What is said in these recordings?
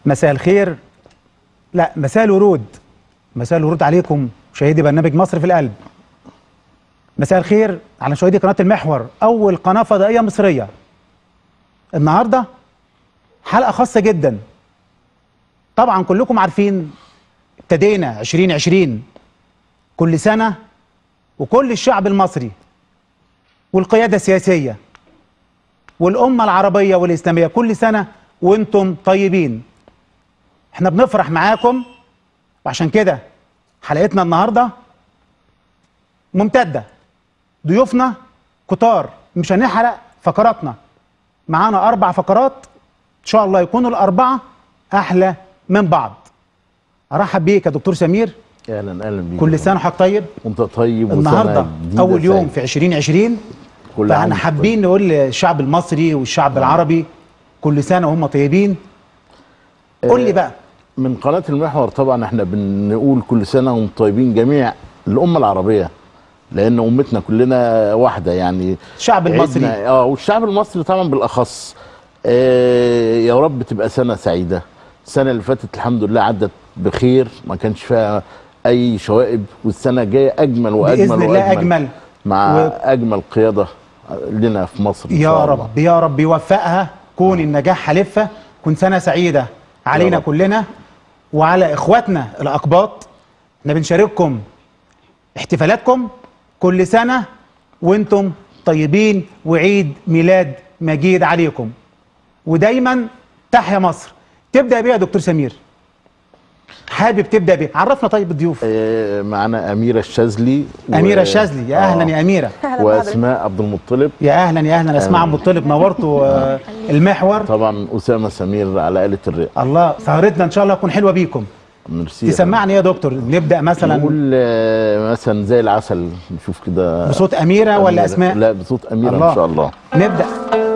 مساء الخير لا مساء الورود مساء الورود عليكم مشاهدي برنامج مصر في القلب مساء الخير على مشاهدي قناة المحور أول قناة فضائية مصرية النهاردة حلقة خاصة جدا طبعا كلكم عارفين ابتدينا 2020 كل سنة وكل الشعب المصري والقيادة السياسية والأمة العربية والإسلامية كل سنة وانتم طيبين احنا بنفرح معاكم وعشان كده حلقتنا النهارده ممتده ضيوفنا كتار مش هنحرق فقراتنا معانا اربع فقرات ان شاء الله يكونوا الاربعه احلى من بعض ارحب بيك يا دكتور سمير اهلا اهلا بيك كل سنه وحضرتك طيب وانت طيب وسنة النهارده جديدة اول يوم سعيدة. في 2020 كل عام فاحنا وانت حابين نقول للشعب المصري والشعب العربي كل سنه وهم طيبين قول لي بقى من قناه المحور طبعا احنا بنقول كل سنه وانتم طيبين جميع الامه العربيه لان امتنا كلنا واحده يعني الشعب المصري عيدنا- اه والشعب المصري طبعا بالاخص آه يا رب تبقى سنه سعيده السنه اللي فاتت الحمد لله عدت بخير ما كانش فيها اي شوائب والسنه الجايه اجمل واجمل باذن الله واجمل اجمل مع و- اجمل قياده لنا في مصر إن يا شاء الله. رب يا رب يوفقها كون النجاح حلفة كن سنة سعيدة علينا رب. كلنا وعلى اخواتنا الاقباط احنا بنشارككم احتفالاتكم كل سنة وانتم طيبين وعيد ميلاد مجيد عليكم ودايما تحيا مصر تبدأ بيها يا دكتور سمير حابب تبدأ بيه عرفنا طيب الضيوف آه، معانا أميرة الشاذلي و- أميرة الشاذلي يا أهلا يا أميرة وأسماء عبد المطلب يا أهلا يا أهلا أسماء عبد المطلب نورتوا آه، المحور طبعا أسامة سمير على آلة الرئة الله سهرتنا ان شاء الله تكون حلوه بيكم ميرسي تسمعني يا دكتور نبدا مثلا نقول آه، مثلا زي العسل نشوف كده بصوت اميره ولا أميرة. اسماء لا بصوت أميرة الله. إن شاء الله نبدا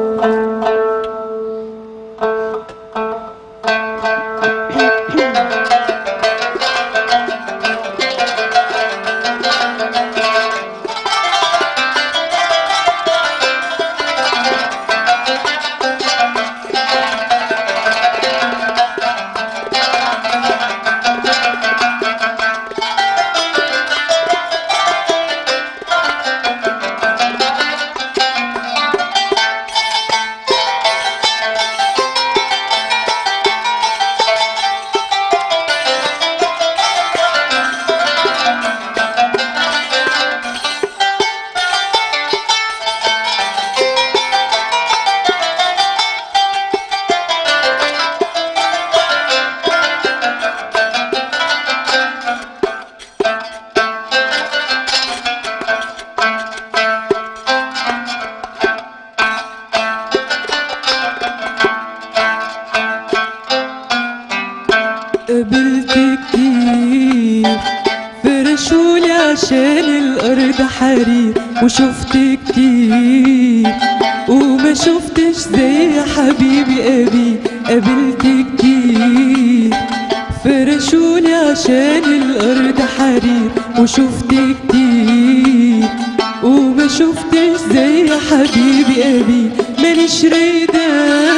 قابلت كتير فرشولي عشان الأرض حرير وشفت كتير وما شفتش زي حبيبي أبي قابلت كتير فرشولي عشان الأرض حرير وشفت كتير وما شفتش زي حبيبي أبي مانيش رايدة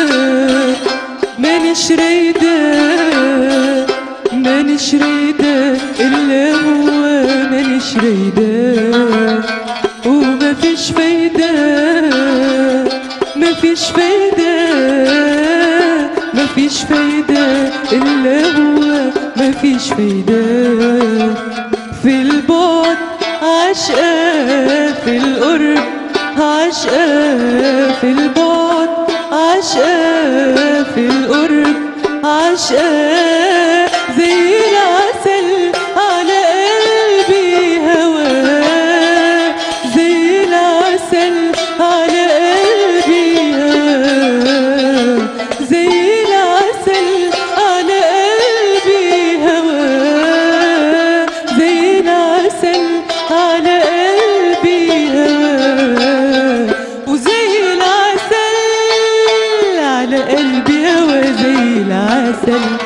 مانيش رايدة مانيش رايدة إلا هو مانيش رايدة ومفيش فايدة مفيش فايدة مفيش فايدة إلا هو مفيش فايدة في البعد عشقة في القرب عشقة في البعد عشقة في القرب عشقة زي العسل على قلبي هواه زي العسل على قلبي هواه زي العسل على قلبي هواه زي العسل على قلبي هواه وزي العسل على قلبي هوا زي العسل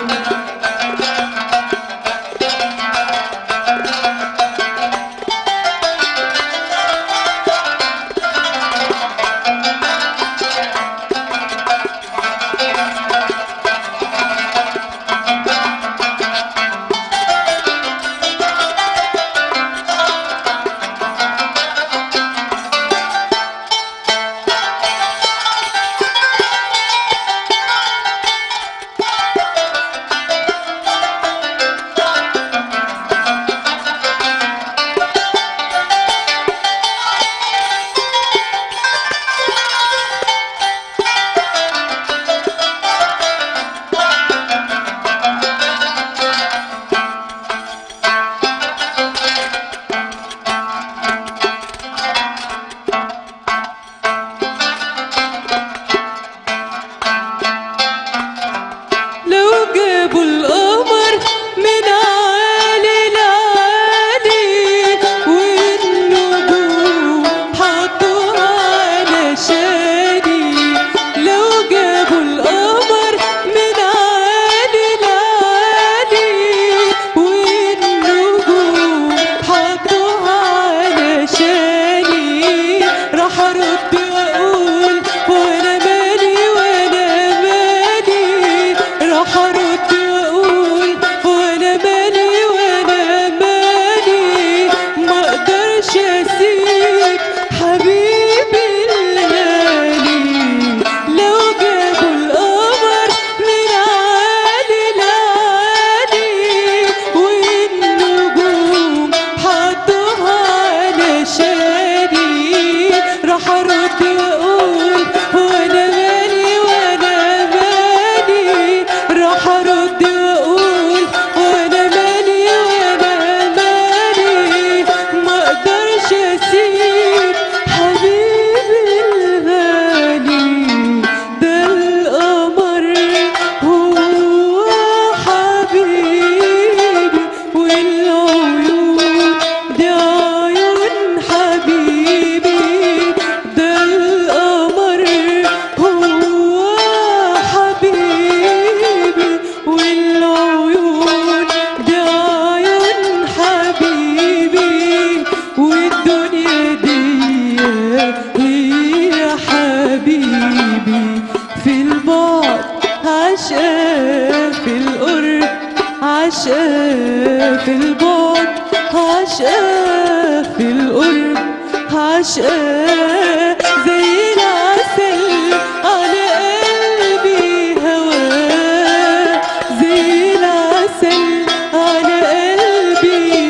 جابوا القمر من عالي لعالي والنجوم حطوها علشاني لو جابوا القمر من عالي لعالي والنجوم حطوها علشاني راح ارد واقول وانا مالي وانا مالي راح ارد واقول وانا مالي وانا مالي ما اقدرش اسيب حبيبي الغالي لو جابوا القمر من عالي لعالي والنجوم حطوها علشاني راح ارد واقول وانا مالي وانا مالي راح ارد واقول وانا مالي وانا مالي ما اقدرش اسيب حبيبي الغالي ده القمر هو حبيبي والعيون دي عيون حبيبي ده القمر هو حبيبي والعيون دي عيون حبيبي والدنيا دي هي حبيبي في البعد عشقة في القرب عشقة في البعد عشقة في القرب عشقة زي العسل على قلبي هواه زي العسل على قلبي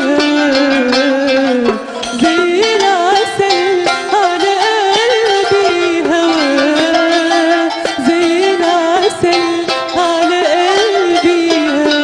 هواه زي العسل على قلبي هواه زي العسل على قلبي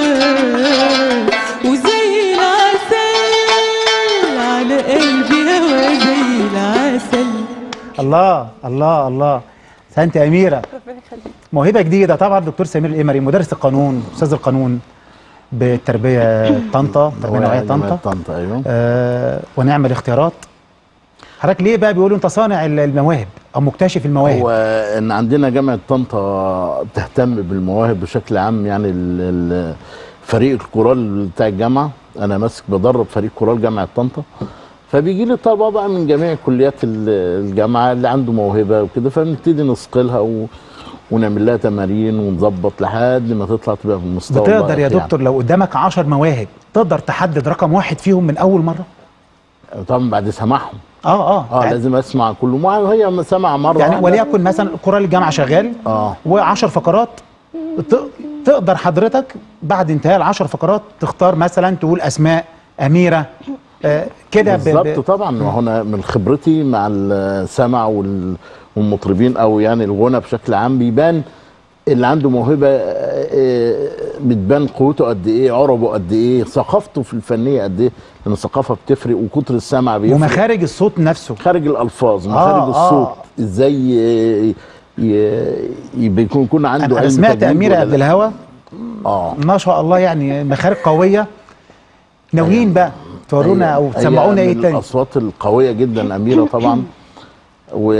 هواه وزي العسل على قلبي هواه زي العسل الله الله الله سانت أميرة موهبة جديدة طبعا دكتور سمير الإمري مدرس القانون أستاذ القانون بالتربية طنطا تربية نوعية طنطا طنطا ايوه آه ونعمل الاختيارات حضرتك ليه بقى بيقولوا انت صانع ال- المواهب او مكتشف المواهب هو ان عندنا جامعه طنطا بتهتم بالمواهب بشكل عام يعني ال- ال- فريق الكورال بتاع الجامعه انا ماسك بدرب فريق كورال جامعه طنطا فبيجي لي طلبه بقى من جميع كليات ال- الجامعه اللي عنده موهبه وكده فبنبتدي نثقلها و... ونعمل لها تمارين ونظبط لحد ما تطلع تبقى في المستوى بتقدر اللائق يا يعني. دكتور لو قدامك عشر مواهب تقدر تحدد رقم واحد فيهم من اول مره طبعا بعد سماعهم اه اه اه يعني- لازم اسمع كله ما هي سمع مره يعني واحدة. وليكن مثلا كورال الجامعه شغال اه و10 فقرات ت- تقدر حضرتك بعد انتهاء العشر فقرات تختار مثلا تقول اسماء اميره آه كده ب- ب- بالظبط طبعا ما هو انا من خبرتي مع السمع وال- والمطربين او يعني الغنى بشكل عام بيبان اللي عنده موهبه آه، بتبان قوته قد ايه عربه قد ايه ثقافته في الفنيه قد ايه لان الثقافه بتفرق وكتر السمع بيفرق ومخارج الصوت نفسه خارج الالفاظ مخارج آه. الصوت ازاي ي- ي- يبقى يكون يكون عنده انا علم سمعت تجويد اميره ولا قبل لا. الهوا اه ما شاء الله يعني مخارج قويه ناويين بقى تورونا هي- او هي تسمعونا ايه من تاني الاصوات القويه جدا اميره طبعا و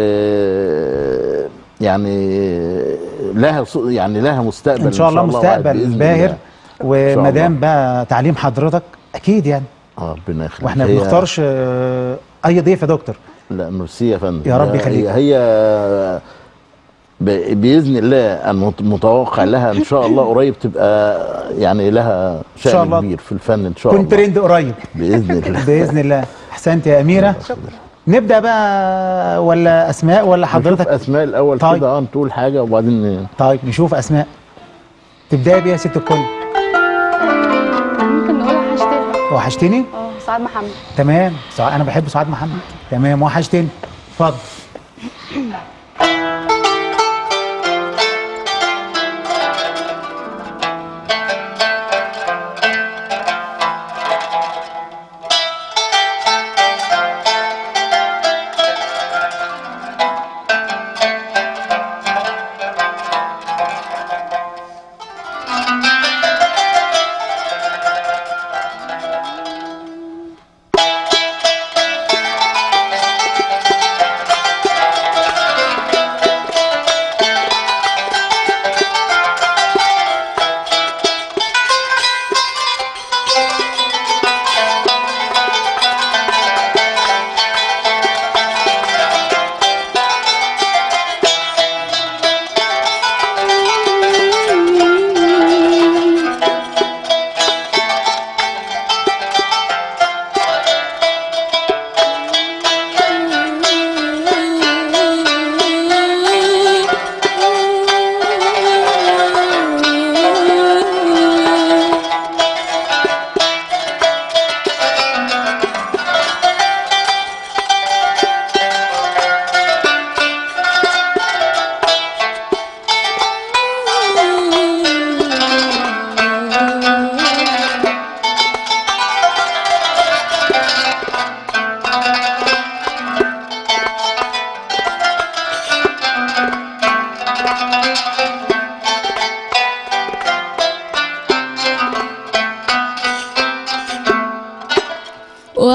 يعني لها صو- يعني لها مستقبل ان شاء الله واحد مستقبل بإذن باهر الله. وما دام الله. بقى تعليم حضرتك اكيد يعني اه ربنا يخليك واحنا هي- بنختارش آه، اي ضيف يا دكتور لا ميرسي يا فندم يا رب هي- يخليك. هي, هي ب- باذن الله المت- متوقع لها ان شاء الله قريب تبقى يعني لها شاء شأن الله. كبير في الفن ان شاء كنت الله ترند قريب باذن الله باذن الله احسنت يا اميره نبدا بقى ولا اسماء ولا حضرتك حضرتك اسماء الاول طيب. كده اه تقول حاجه وبعدين طيب نشوف اسماء تبداي بيها يا ست الكل ممكن نقول وحشتنا وحشتني اه سعاد محمد تمام سع- انا بحب سعاد محمد تمام وحشتني اتفضل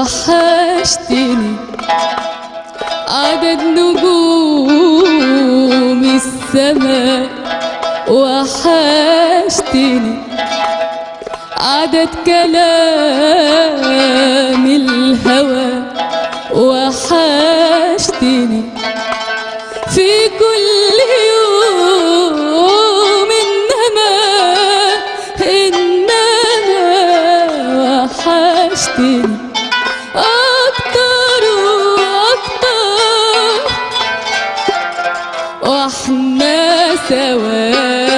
وحشتني عدد نجوم السماء وحشتني عدد كلام الهوى وحشتني في كل يوم إنما إنما وحشتني أكتر وأكتر واحنا سوا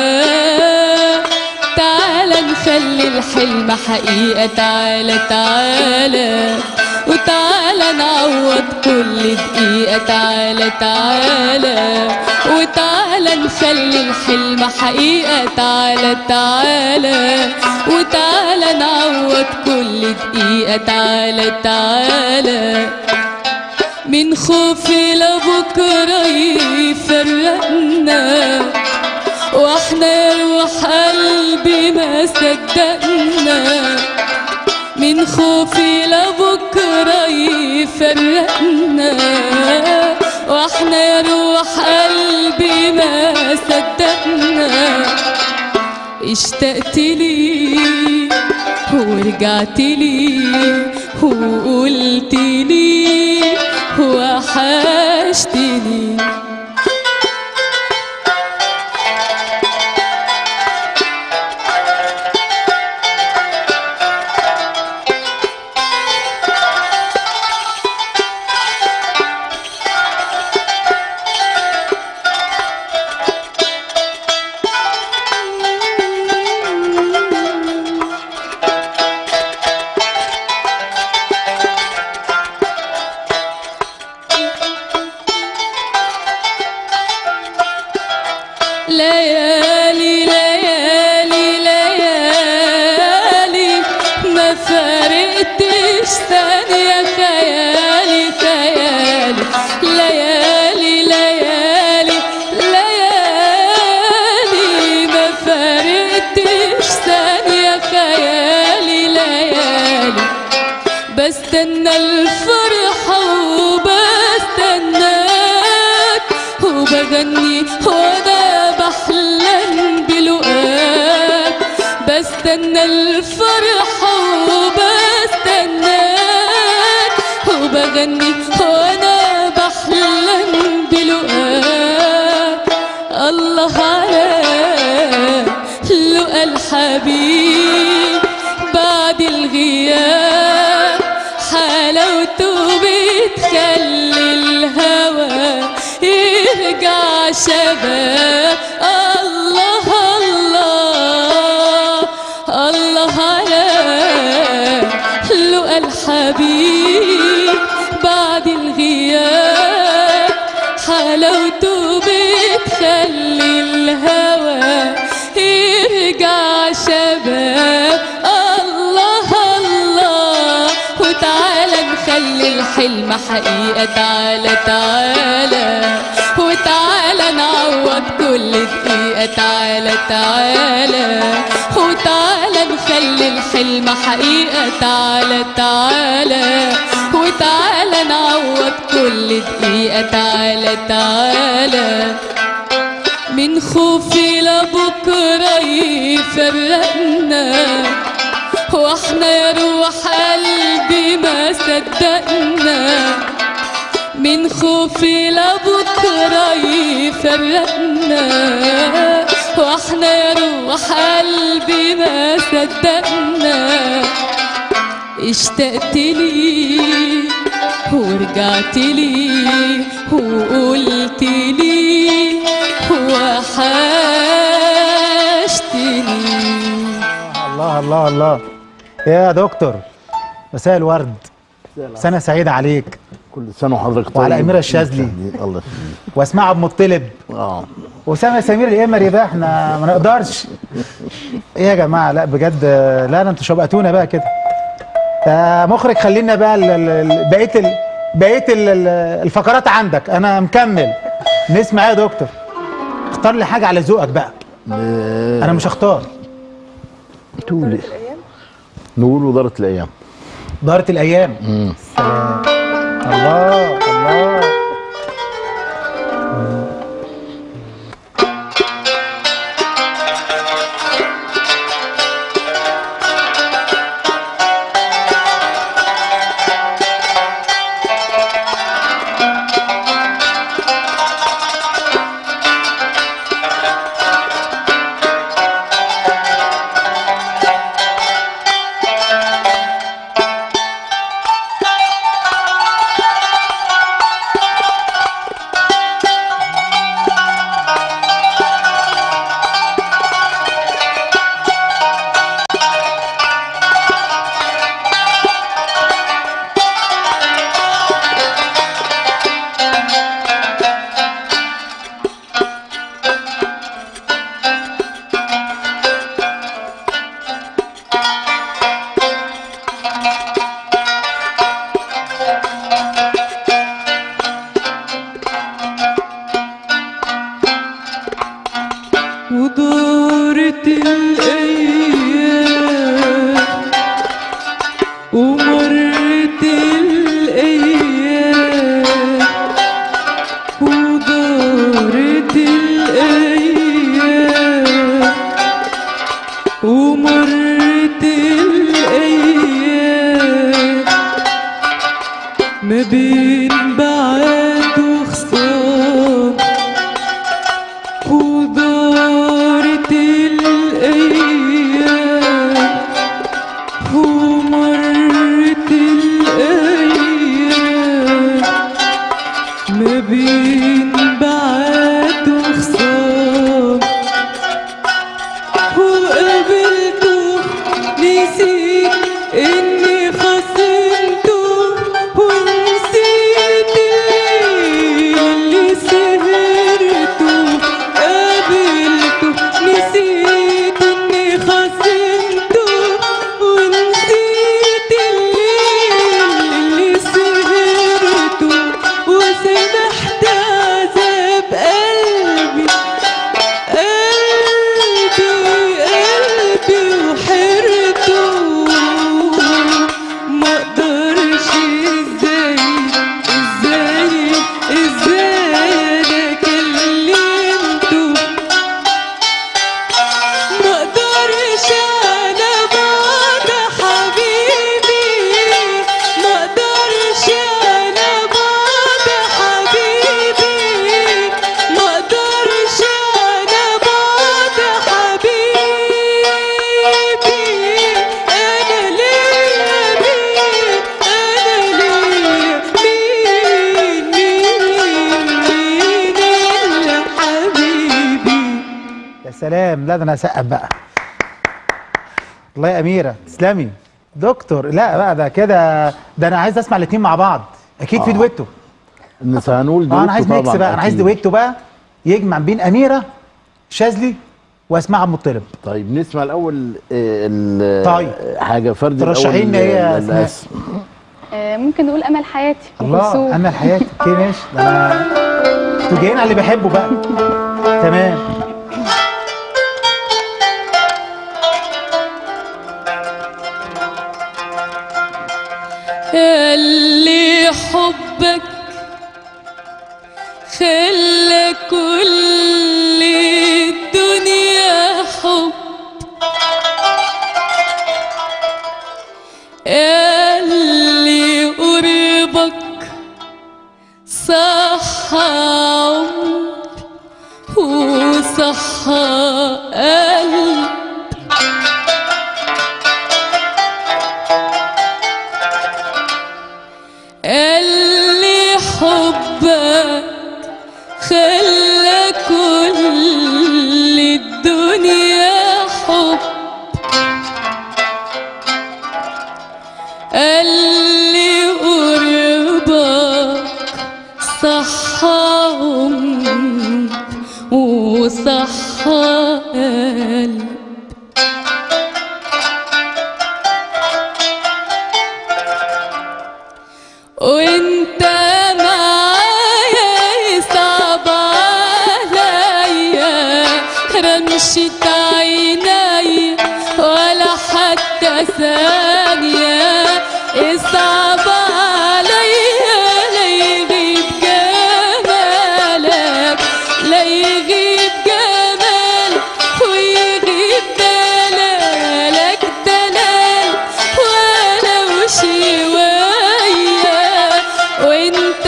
تعالى نخلي الحلم حقيقة تعالى تعالى وتعالى نعوض كل دقيقة تعالى تعالى وتعالى نخلي الحلم حقيقة تعالى تعالى وتعالى نعوض كل دقيقة تعالى تعالى من خوفي لبكرة يفرقنا واحنا يا روح قلبي ما صدقنا من خوفي لبكرة يفرقنا واحنا يا روح قلبي ما صدقنا اشتقت لي ورجعت لي وقلت لي وحشتني ليالي ليالي ليالي ما فارقتش ثانية خيالي خيالي ليالي ليالي ليالي ما فارقتش ثانية خيالي ليالي بستنى الفرحة وبستناك وبغني وانا بحلم بلقاك بستنى الفرحة وبستناك وبغني وانا بحلم بلقاك الله على لقى الحبيب بعد الغياب حلاوته بتخلي الهوى يرجع شباب الله الله الله على لقى الحبيب بعد الغياب حلاوته بتخلي الهوى يرجع شباب الله الله وتعالى نخلي الحلم حقيقة تعالى تعالى وتعالى نعوض كل دقيقة تعالى تعالى وتعالى نخلي الحلم حقيقة تعالى تعالى وتعالى نعوض كل دقيقة تعالى تعالى من خوفي لبكرة يفرقنا واحنا يا روح قلبي ما صدقنا من خوفي لبكرة يفرقنا واحنا يا روح قلبي ما صدقنا اشتقت لي ورجعت لي وقلت لي وحشتني الله الله الله يا دكتور مساء الورد سنة سعيدة عليك كل سنه وحضرتك طيب وعلى أميرة الشاذلي. الله يخليك واسماء عبد المطلب اه وسامة سمير القمري بقى احنا ما نقدرش ايه يا جماعة لا بجد لا لا انتوا شبقتونا بقى كده ده مخرج خلينا بقى ال- ال- ال- بقية ال- بقية ال- ال- الفقرات عندك انا مكمل نسمع ايه يا دكتور اختار لي حاجة على ذوقك بقى انا مش هختار تقول نقول ودارت الايام دارت الايام سلام الله الله ودارت الأيام ومرت الأيام ودارت الأيام ومرت الأيام ما بين بعاد وخصام ودارت الأيام ومرت الأيام ما بين بعاد وخصام وقابلته نسيت اني خصمته ونسيت الليل اللي سهرته قابلته نسيت اني خصمته ونسيت الليل اللي سهرته وسمحت عذاب قلبي قلبي قلبي وحرته ما اقدرش ازاي ازاي ازاي انا كلمته ما اقدرش على بعد حبيبي ما اقدرش على بعد حبيبي ما اقدرش على بعد حبيبي انا ليا مين انا ليا مين مين مين الا حبيبي يا سلام لا ده انا هسقف بقى الله يا اميره تسلمي دكتور لا بقى ده كده ده انا عايز اسمع الاثنين مع بعض اكيد في دويتو الناس هنقول اه دويتو انا عايز ميكس طبعاً بقى انا عايز أكيد. دويتو بقى يجمع بين اميره شاذلي واسماء عبد المطلب طيب نسمع الاول آه، ال- طيب. حاجه فرد ترشحي لنا إيه يا ال- أسماء؟ الأس- آه، ممكن نقول امل حياتي أم الله كلثوم. انا الحياه اوكي ماشي ده انا انتوا جايين على اللي بحبه بقى تمام اللي حبك خلى كل الدنيا حب اللي قربك صح عمر وصح قلب اللي حبك خلى كل الدنيا حب اللي قربك صح عمر وصح قلب وانت معايا يصعب عليا رمشة عيني ولا حتى ثانية يصعب عليا لا يغيب جمالك لا يغيب جمالك ويغيب دلالك دلال ولو شوية وانت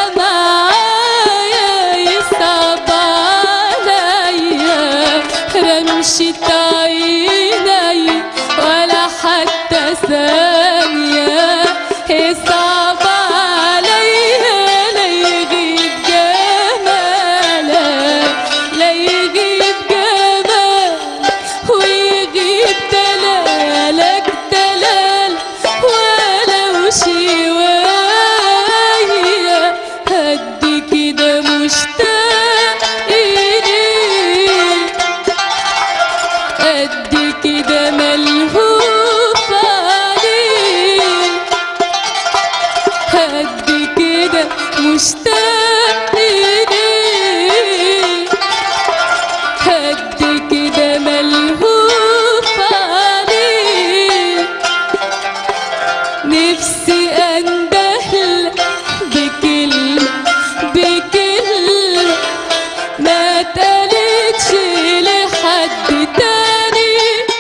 معايا يصعب عليا رمشة عيني ولا حتى ثانية يصعب عليا لا يغيب جمالك لا يغيب جمالك ويغيب دلالك دلال ولو شوية قد كده مشتاق إليك قد كده ملهوف عليك قد كده مشتاق إليك قد كده ملهوف عليك نفسي أندهلك بكلمة بكلمة ما اتقالتش لحد تاني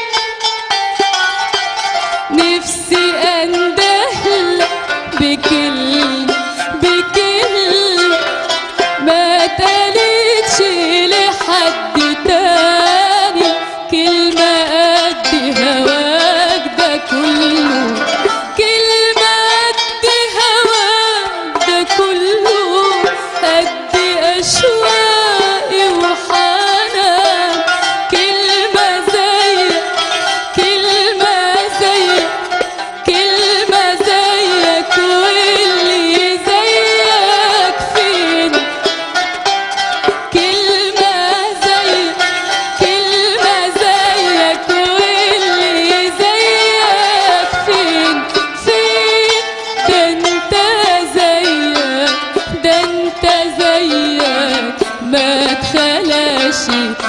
نفسي أندهلك بكلمة بكلمة ما اتقالتش لحد تاني كلمة قد هواك ده كله كلمة قد هواك ده كله قد أشواقي وحنان كلمة زيك كلمة زيك كلمة زيك واللي زيك فين كلمة زيك كلمة زيك واللي زيك فين فين ده انت زيك ده انت زيك ما تخلاش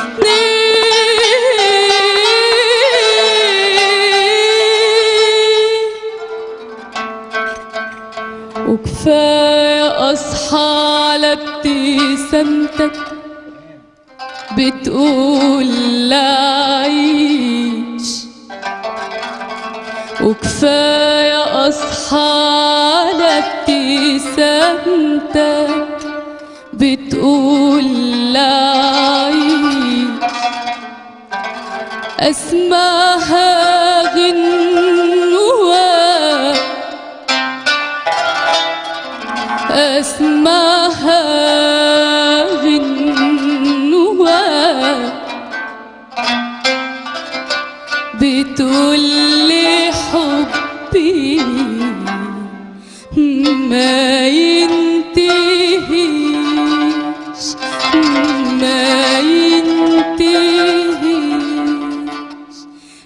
اتنين وكفاية أصحى على ابتسامتك بتقول لا عيش وكفاية أصحى على ابتسامتك بتقول لا عيش أسمعها غنوة أسمعها غنوة بتقول لي حبي ما ينتهيش ما ينتهيش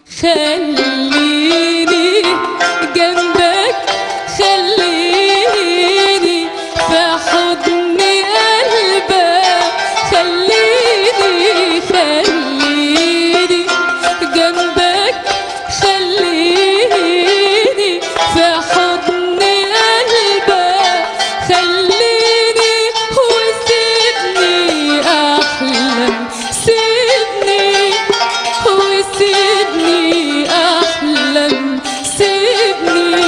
خليني جنبك خليني في حضن قلبك خليني خليني جنبك خليني في حضن قلبك خليني وسيبني احلم سيبني وسيبني احلم سيبني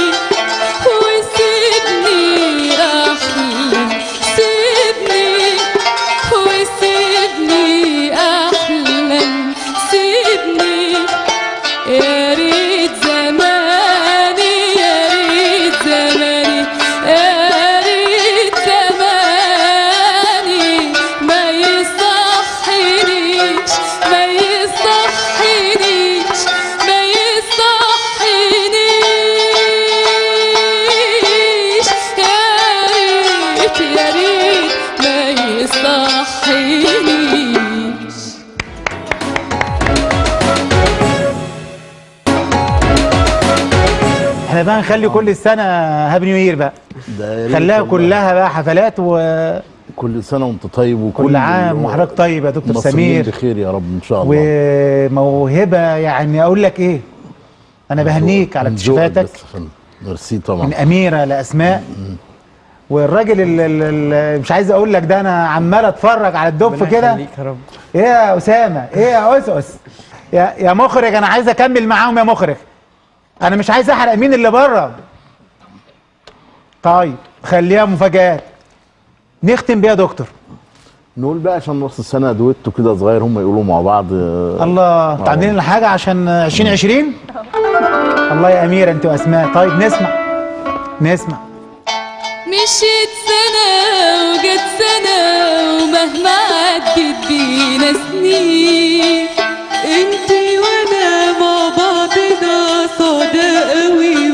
وسيبني احلم سيبني وسيبني احلم سيبني يا ريت زماني يا ريت زماني يا ريت زماني ما يصحنيش ما يصحنيش ما يصحنيش يا ريت يا ريت ما يصحنيش احنا بقى نخلي كل السنه هابي نيو يير بقى ده يا ريت خلاها والله. كلها بقى حفلات وكل كل سنه وانت طيب وكل عام وحضرتك طيب يا دكتور المصريين سمير بخير يا رب ان شاء الله وموهبه يعني اقول لك ايه انا بهنيك على من ذوقك اكتشافاتك بس يا فندم. ميرسي طبعا من اميره لاسماء والراجل اللي مش عايز اقول لك ده انا عمال اتفرج على الدف كده يخليك يا رب ايه يا اسامه ايه يا اسس يا يا مخرج انا عايز اكمل معاهم يا مخرج انا مش عايز احرق مين اللي بره طيب خليها مفاجآت نختم بيها يا دكتور نقول بقى عشان نص السنه دويتو كده صغير هم يقولوا مع بعض آه، الله انتوا عاملين لنا حاجه عشان 2020 الله يا اميره انت واسماء طيب نسمع نسمع مشيت سنة وجت سنة ومهما عدت بينا سنين انتي وانا مع بعضنا سعداء قوي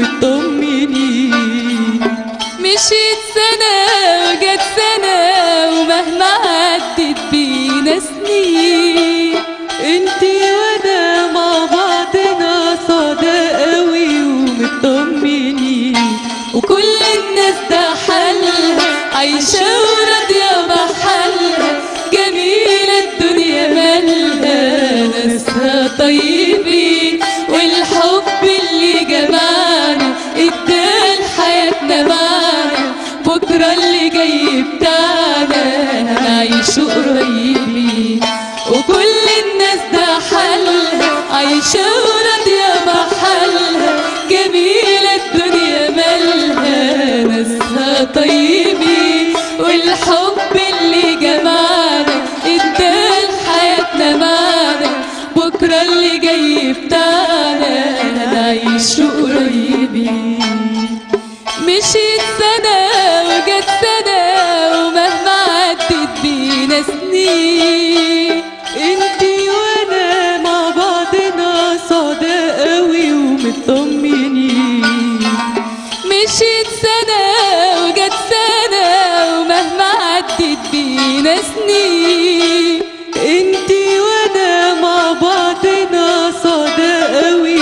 ومطمنين مشيت سنة وجت سنة ومهما عدت بينا سنين انتي وانا مع بعضنا سعداء قوي ومطمنين وكل الناس ده حالها عايشة وراضية بحالها جميلة الدنيا مالها ناسها طيبين والحب اللي جمعنا ادال حياتنا معنا بكرة اللي جاي بتاعنا هنعيش قريبين وكل الناس ده حالها عايشة وراضية بحالها جميلة الدنيا مالها ناسها طيبين والحب اللي جمعنا ادال حياتنا معنا بكرة اللي جاي بتاعنا هنعيش قريبين مشيت سنة وجت سنة ومهما عدت بينا سنين انتي وانا مع بعضنا سعداء قوي ومطمنين مشيت سنة وجت سنة ومهما عدت بينا سنين انتي وانا مع بعضنا سعداء قوي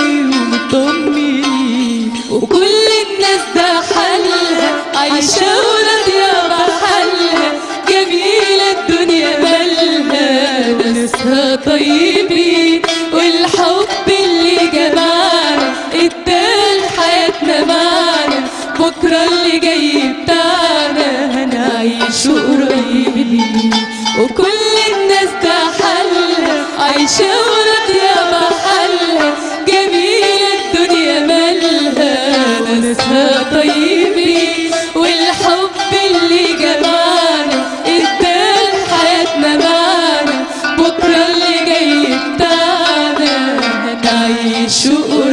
ومطمنين وكل الناس ده حالها عايشة وراضية بحالها جميلة الدنيا مالها ناسها طيبين والحب اللي جمعنا ادال حياتنا معنا بكرة اللي جاي بتاعنا هنعيش قريبين وكل الناس ده حالها عايشة وراضية بحالها جميلة الدنيا مالها ناسها طيبين والحب اللي جمعنا ادال حياتنا معنا بكرة اللي جاي بتاعنا هنعيش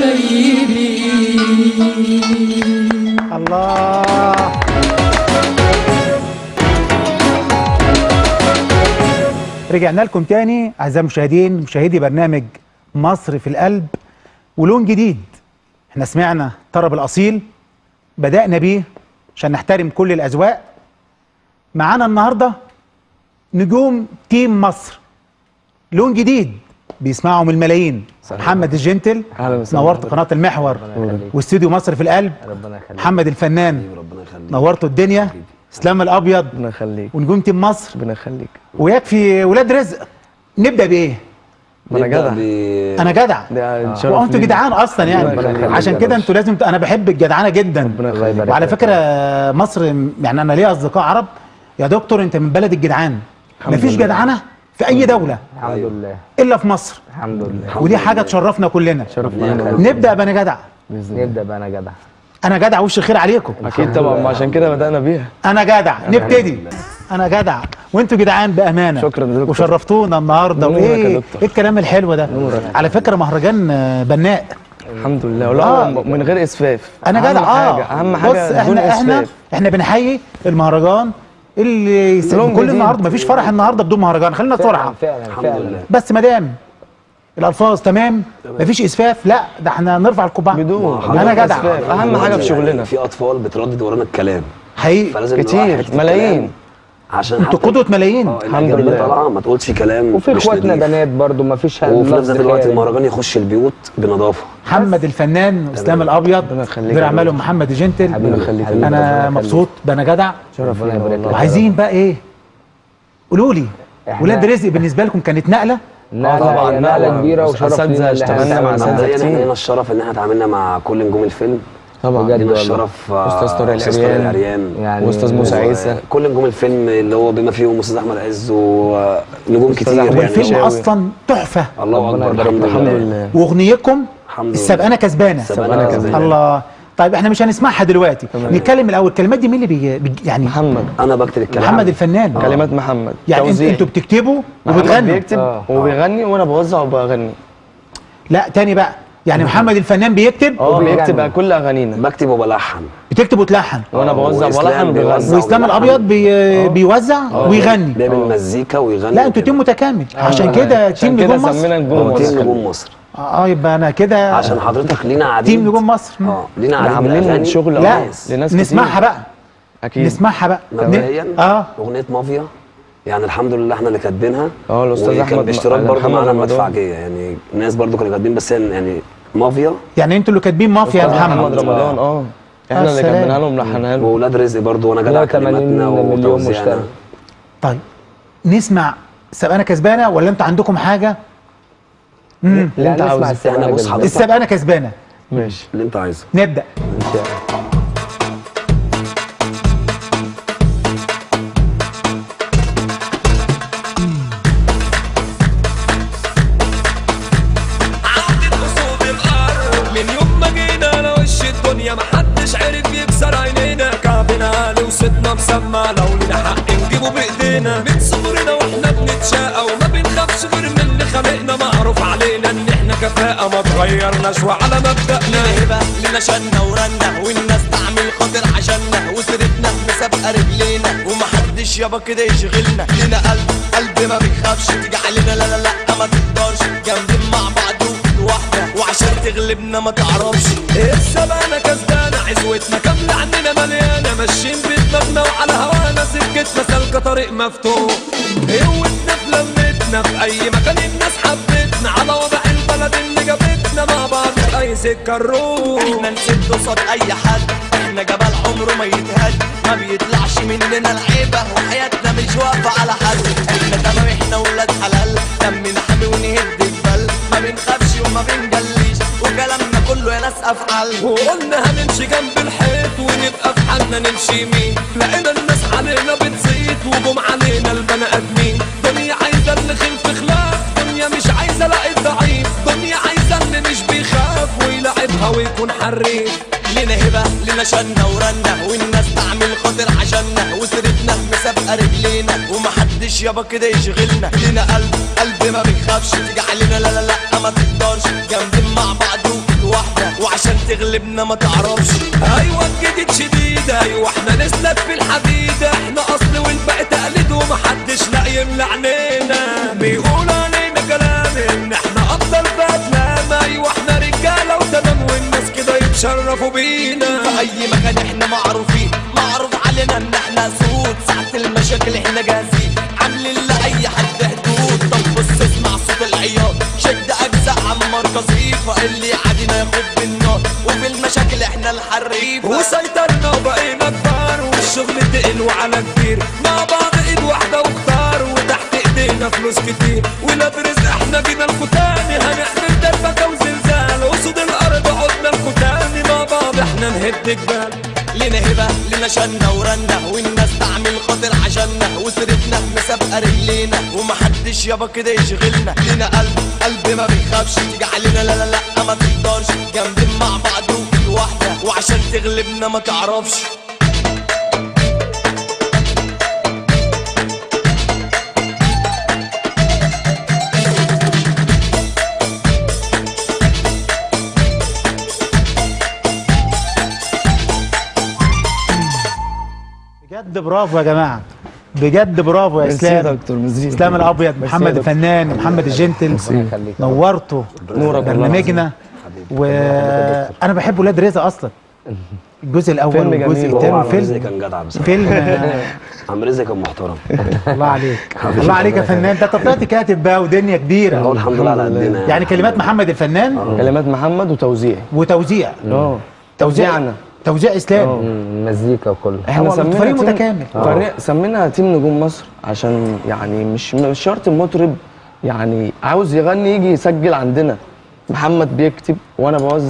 قريبين الله رجعنا لكم تاني اعزائي المشاهدين مشاهدي برنامج مصر في القلب ولون جديد احنا سمعنا طرب الاصيل بدانا بيه عشان نحترم كل الاذواق معانا النهارده نجوم تيم مصر لون جديد بيسمعهم الملايين محمد الجنتل أهلا وسهلا. نورت قناه المحور واستوديو مصر في القلب ربنا يخليك محمد الفنان نورتوا الدنيا اسلام الابيض ربنا يخليك ونجوم تيم مصر ربنا يخليك ويكفي ولاد رزق نبدا بايه ما انا جدع انا جدع ده شرف وانتوا لينا. جدعان اصلا ربنا يعني يخليك عشان يا كده باشا. انتوا لازم انا بحب الجدعانه جدا ربنا يخليك وعلى فكره مصر يعني انا ليا اصدقاء عرب يا دكتور انت من بلد الجدعان الحمد مفيش لله. جدعانه في اي دوله الحمد لله الا في مصر الحمد لله ودي حاجه تشرفنا كلنا شرف لينا نبدا بانا جدع باذن الله نبدا بقى انا جدع انا جدع وش الخير عليكم اكيد طبعا ما عشان كده بدانا بيها انا جدع نبتدي انا جدع وانتوا جدعان بامانه شكرا يا دكتور. وشرفتونا النهارده نورك يا وايه دكتور. ايه الكلام الحلو ده نورك. على فكره مهرجان آه، بناء الحمد لله ولا آه. هو من غير اسفاف انا أهم جدع اه حاجة اهم حاجه بص بدون احنا احنا اسفاف احنا بنحيي المهرجان اللي يس- لون كل جديد. النهارده مفيش فرح النهارده بدون مهرجان خلينا بسرعه فعلا فعلا بس ما دام الالفاظ تمام مفيش اسفاف لا ده احنا نرفع القبعه بدون انا بدون جدع إسفاف. اهم حاجه في شغلنا في اطفال بتردد ورانا الكلام حقيقي فلازم نراعي كتير حتة ملايين الكلام عشان انتوا حتى- قدوه ملايين اه الحمد الحمد لله. لله طالعه ما تقولش كلام وفي مش اخواتنا نضيف. بنات برضو ما فيش وفي نفس لفظ الوقت خارج. المهرجان يخش البيوت بنظافه محمد الفنان واسلام الابيض ربنا يخليك مدير يا اعمالهم دكتور. محمد الجنتل ربنا يخليك يا دكتور. انا ربنا مبسوط ده انا جدع شرف ربنا لينا يبارك والله لك. وعايزين بقى ايه قولوا لي إحنا- ولاد رزق بالنسبه لكم كانت نقله نقلة طبعاً، هي نقلة طبعاً. كبيرة وشرف أساتذة لينا اللي اشتغلنا هنتعامل مع معاها. أساتذة مبدئيا كتير. احنا لنا الشرف ان احنا اتعاملنا مع كل نجوم الفيلم طبعا بجد لينا والله. الشرف آه، أستاذ طارق أستاذ العريان. العريان يعني واستاذ موسى عيسى كل نجوم الفيلم اللي هو بما فيهم استاذ احمد عز ونجوم أستاذ كتير أحمد هو يعني الفيلم شاوي. اصلا تحفه الله ربنا اكبر يبارك الحمد الحمد لله لله واغنيتكم الحمد لله السبقانه كسبانه سبقانة كسبانة. الله طيب احنا مش هنسمعها دلوقتي نتكلم الاول الكلمات دي مين اللي بي... بي... يعني محمد انا بكتب الكلام محمد الفنان كلمات محمد يعني انت توزيع. انتوا بتكتبوا محمد وبتغنوا بيكتب آه. وبيغني وانا بوزع وبغني لا تاني بقى يعني محمد الفنان بيكتب اه وبيغني. بيكتب بقى كل اغانينا بكتب وبلحن بتكتب وتلحن وانا آه، بوزع وإسلام بلحن بيوزع. وبيغني واسلام وبيلحن. الابيض بي... بيوزع ويغني بيعمل مزيكا ويغني لا انتوا وكده. تيم متكامل عشان كده عشان تيم كده نجوم مصر سمينا نجوم اه تيم مصر نجوم مصر اه يبقى انا كده عشان حضرتك لينا قاعدين تيم نجوم مصر اه لينا احنا قاعدين عاملين بالأغاني. شغل لا اه لناس نسمعها كتير. بقى اكيد نسمعها بقى مبدئيا اه اغنيه مافيا يعني الحمد لله احنا اللي كاتبينها اه الأستاذ وكان أحمد باشتراك م- برضه محمد معانا رمضان. المدفعجيه يعني ناس برضه كانوا كاتبين بس يعني مافيا يعني انتوا اللي كاتبين مافيا يا أستاذ محمد محمد رمضان اه احنا اللي السلام. كاتبينها له وملحنها له واولاد رزق برضه وانا جدع 180 كلماتنا مليون وتوزيعنا مشترك. طيب نسمع سبقانه كسبانه ولا انتوا عندكم حاجه امم اللي انت لا نسمع عاوزه السبقانة احنا بص جدا. حضرتك السبقانه كسبانه ماشي اللي انت عايزه نبدا عدت قصود الارض من يوم ما جينا على وش الدنيا محدش عرف يكسر عينينا كعبنا عالي وصوتنا مسمع لو لنا حق نجيبه بايدينا من صغرنا واحنا بنتشاقى وما بنخافش غير من اللي خلقنا معروف علينا ان احنا كفاءة ما تغيرناش وعلى مبدأنا هبة لنا شنا ورنا والناس تعمل خاطر عشاننا وسيرتنا مسابقة رجلينا ومحدش يابا كده يشغلنا لنا قلب قلب ما بيخافش تيجي علينا لا لا لا ما تقدرش جامدين مع بعض واحدة وعشان تغلبنا ما تعرفش السبانة كسبانة عزوتنا كاملة عننا مليانة ماشيين بدماغنا وعلى هوانا سكتنا سالكة طريق مفتوح قوتنا في لمتنا في أي مكان الناس حبتنا على وضع البلد اللي جابتنا مع بعض في أي سكة نروح احنا نسد قصاد اي حد احنا جبل عمره ما يتهد ما بيطلعش مننا العيبة وحياتنا مش واقفة على حد احنا تمام احنا ولاد حلال دمنا حامي ونهد جبال ما بنخافش وما بنجليش وكلامنا كله يا ناس افعال وقلنا هنمشي جنب الحيط ونبقى في حالنا نمشي يمين لقينا الناس علينا بتزيد وجم علينا البني ادمين دنيا عايزه اللي خلف خلاف دنيا مش عايزه لاقي ضعيف دنيا عايزه اللي مش بيخاف ويلعبها ويكون حريف لنا هبة لنا شنا ورنا والناس تعمل خاطر عشاننا وسيرتنا مسابقة رجلينا ومحدش يابا كده يشغلنا لنا قلب قلب ما بيخافش تيجي علينا لا لا لا ما تقدرش جامدين مع بعض واحدة وعشان تغلبنا ما تعرفش ايوه الجديد شديد ايوه احنا نسلك في الحديد احنا اصل والباقي تقليد ومحدش لا يملى عينينا بيقولوا علينا كلام ان احنا افضل في افلام ايوه احنا رجاله وتمام والناس كده يتشرفوا بينا في اي مكان احنا معروفين معروف علينا ان احنا سود ساعة المشاكل احنا جاهزين عاملين لاي حد حدود طب بص اسمع صوت العياط شد اجزاء عمار قصيفة اللي يعادينا ياخد بالنار وفي المشاكل احنا الحريفة وسيطرنا وبقينا كبار والشغل تقل وعلى كبير مع بعض ايد واحدة واختار وتحت ايدينا فلوس كتير ولاد رزق احنا جينا الختاني هنعمل دربكة وزلزال وسود الارض عدنا الختاني مع بعض احنا نهد جبال لنا هبة لنا شنا ورنا والناس تعمل خاطر عشاننا وسيرتنا مسابقة رجلينا ومحدش يابا كده يشغلنا لنا قلب قلب ما بيخافش تيجي علينا لا لا لا ما تقدرش جامدين مع بعض واحدة وعشان تغلبنا ما تعرفش بجد برافو يا جماعه بجد برافو يا ميرسي يا اسلام دكتور ميرسي اسلام الابيض ميرسي يا محمد دكتور. الفنان محمد الجنتل يخليك. نورتوا نورك والله برنامجنا وانا بحب ولاد رزق اصلا الجزء الاول فيلم والجزء جميل. الثاني هو عمرو رزق والفيلم كان جدع بصراحه فيلم آه، عمرو رزق كان محترم الله عليك الله عليك يا فنان ده انت طلعت كاتب بقى ودنيا هو كبيره الحمد لله على قدنا يعني كلمات محمد الفنان كلمات محمد وتوزيع وتوزيع اه توزيع توزيعنا توزيع اسلام مم، مزيكا وكله احنا هو سمينا فريق تيم- متكامل. فريق سمينا تيم نجوم مصر عشان يعني مش مش شرط المطرب يعني عاوز يغني يجي يسجل عندنا محمد بيكتب وانا بوزع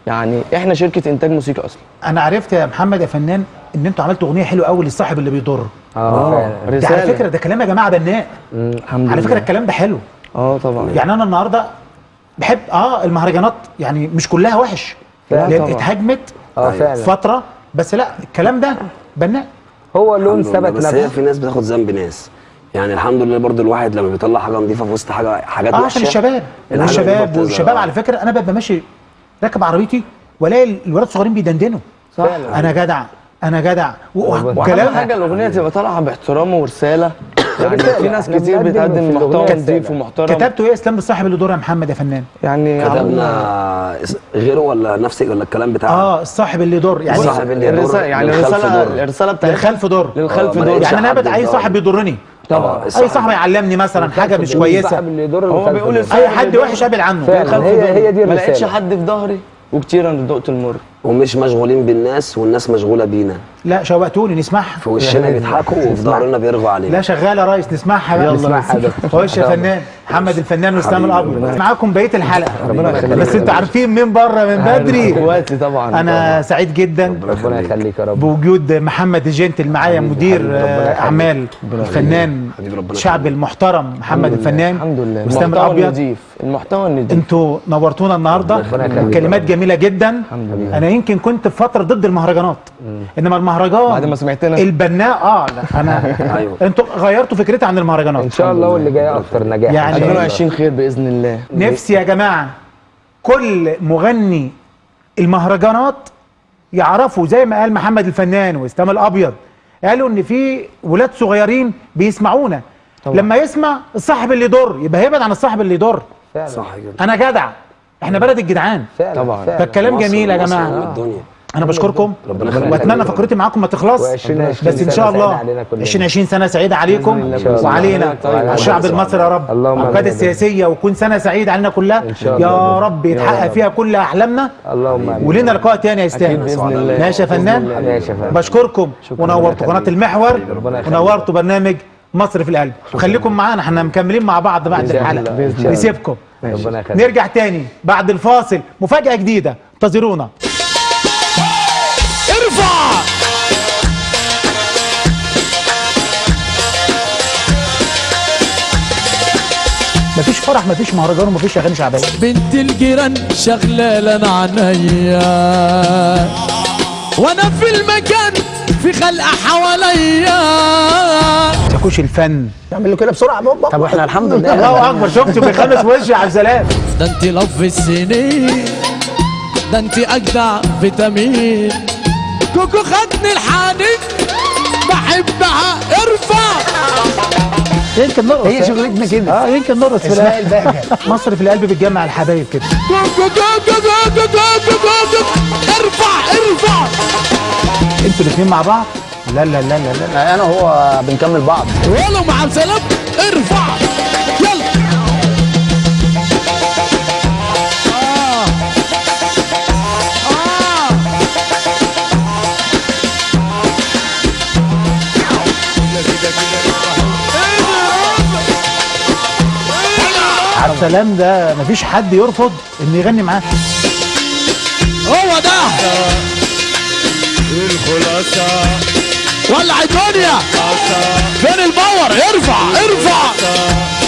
يعني احنا شركه انتاج موسيقى اصلا انا عرفت يا محمد يا فنان ان انتوا عملتوا اغنيه حلوه قوي للصاحب اللي بيضر اه فعلا ده على فكره ده كلام يا جماعه بناء الحمد على لله فكره الكلام ده حلو اه طبعا يعني انا النهارده بحب اه المهرجانات يعني مش كلها وحش لا لان طبعا. اتهاجمت اه فعلا فتره بس لا الكلام ده بناء هو اللون الحمد لله. ثبت بس هي نفسه في ناس بتاخد ذنب ناس يعني الحمد لله برضو الواحد لما بيطلع حاجه نظيفه في وسط حاجه حاجات اه وحشه عشان الشباب الحاجة والشباب نظيفة والشباب بتظهر. على فكره انا ببقى ماشي راكب عربيتي والاقي الولاد الصغيرين بيدندنوا صح انا جدع انا جدع و- والله. واهم وكلام حاجه الاغنيه تبقى طالعه باحترام ورساله يعني رسالة. في ناس احنا كتير بنقدم بتقدم في الأغنية محتوى رسالة. نظيف ومحترم كتبتوا ايه اسلام بالصاحب اللي دور يا محمد يا فنان يعني عملنا- كتبنا اس- غيره ولا نفس ولا الكلام بتاع اه الصاحب اللي يضر يعني الصاحب اللي يضر الرساله يعني للخلف الرساله ضر. الرساله بتاعتها للخلف ضر للخلف آه، ما دور لقيتش يعني انا حد ابعد اي يضر. صاحب بيضرني طبعا اي صاحب يعلمني مثلا حاجه مش كويسه الصاحب اللي يضر هو والخلف بيقول يضر. الصاحب اي حد اللي وحش ابعد عنه فعلا الخلف هي دور. هي دي ما لقيتش الرساله حد في ظهري وكتير انا دقت المر ومش مشغولين بالناس والناس مشغوله بينا لا شوقتوني نسمعها في وشنا بيضحكوا وفي ظهرنا بيرغوا علينا لا شغاله يا ريس نسمعها بقى نسمعها ده. خش يا فنان محمد الفنان واسلام حبيبي، الابيض معاكم بقيه الحلقه ربنا يخليك. بس انتوا عارفين من بره من بدري اخواتي طبعا انا سعيد جدا ربنا يخليك يا رب بوجود محمد الجنتل معايا مدير حبيبي، ربنا آه، يخليك. اعمال الفنان حبيبي، ربنا الشعب يخليك. المحترم محمد الفنان الحمد لله واسلام المحتوى الابيض النضيف المحتوى النضيف انتوا نورتونا النهارده ربنا يخليك. كلمات جميله جدا الحمد لله انا يمكن كنت في فتره ضد المهرجانات انما المهرجان بعد ما سمعتنا البناء اه لا انا ايوه انتوا غيرتوا فكرتي عن المهرجانات ان شاء الله واللي جاي اكتر نجاح يعني- 2020 خير باذن الله نفسي يا جماعه كل مغني المهرجانات يعرفوا زي ما قال محمد الفنان واسلام الابيض قالوا ان في ولاد صغيرين بيسمعونا طبعا. لما يسمع الصاحب اللي يضر يبقى هيبعد عن الصاحب اللي يضر فعلا صح كده انا جدع احنا بلد الجدعان فعلا طبعا. فعلا. فالكلام مصر- جميل يا مصر جماعه أم الدنيا انا بشكركم ربنا يخليك. واتمنى فقرتي معاكم ما تخلص و20 بس ان شاء الله علينا كلنا. 2020 سنه سعيده عليكم بإذن الله. وعلينا طيب. على الشعب المصري يا رب اللهم آمين. القياده السياسيه وتكون سنه سعيده علينا كلها إن شاء يا الله. رب يا يتحقق رب. فيها كل احلامنا اللهم امين ولنا لقاء تاني يا أكيد استاذ بإذن الله. ماشي يا فنان ماشي يا فندم. بشكركم ونورتوا قناه المحور ربنا يخليك. ونورتوا برنامج مصر في القلب وخليكم معانا احنا مكملين مع بعض بعد بإذن الحلقه الله. بإذن الله. نسيبكم ربنا يخليك نرجع تاني بعد الفاصل مفاجاه جديده انتظرونا ارفع مفيش فرح مفيش مهرجان ومفيش اغاني شعبيه بنت الجيران شغلة انا عينيا وانا في المكان في خلقة حواليا تكوش الفن اعمل له كده بسرعه بابا طب واحنا الحمد لله الله اكبر شفت بيخمس وش يا عبد السلام ده انت لف السنين ده انت اجدع فيتامين كوكو خدني الحنين بحبها ارفع يمكن نرقص هي شغلتنا كده اه يمكن نرقص في اسمها القلب مصر في القلب بتجمع الحبايب كده كوكو كوكو كوكو كوكو كوكو ارفع ارفع انتوا الاثنين مع بعض لا لا لا لا لا انا وهو بنكمل بعض ولو مع السلام ارفع يلا آه. آه. عبد السلام ده مفيش حد يرفض انه يغني معاه هو ده الخلاصة ولع الدنيا فين الباور ارفع ارفع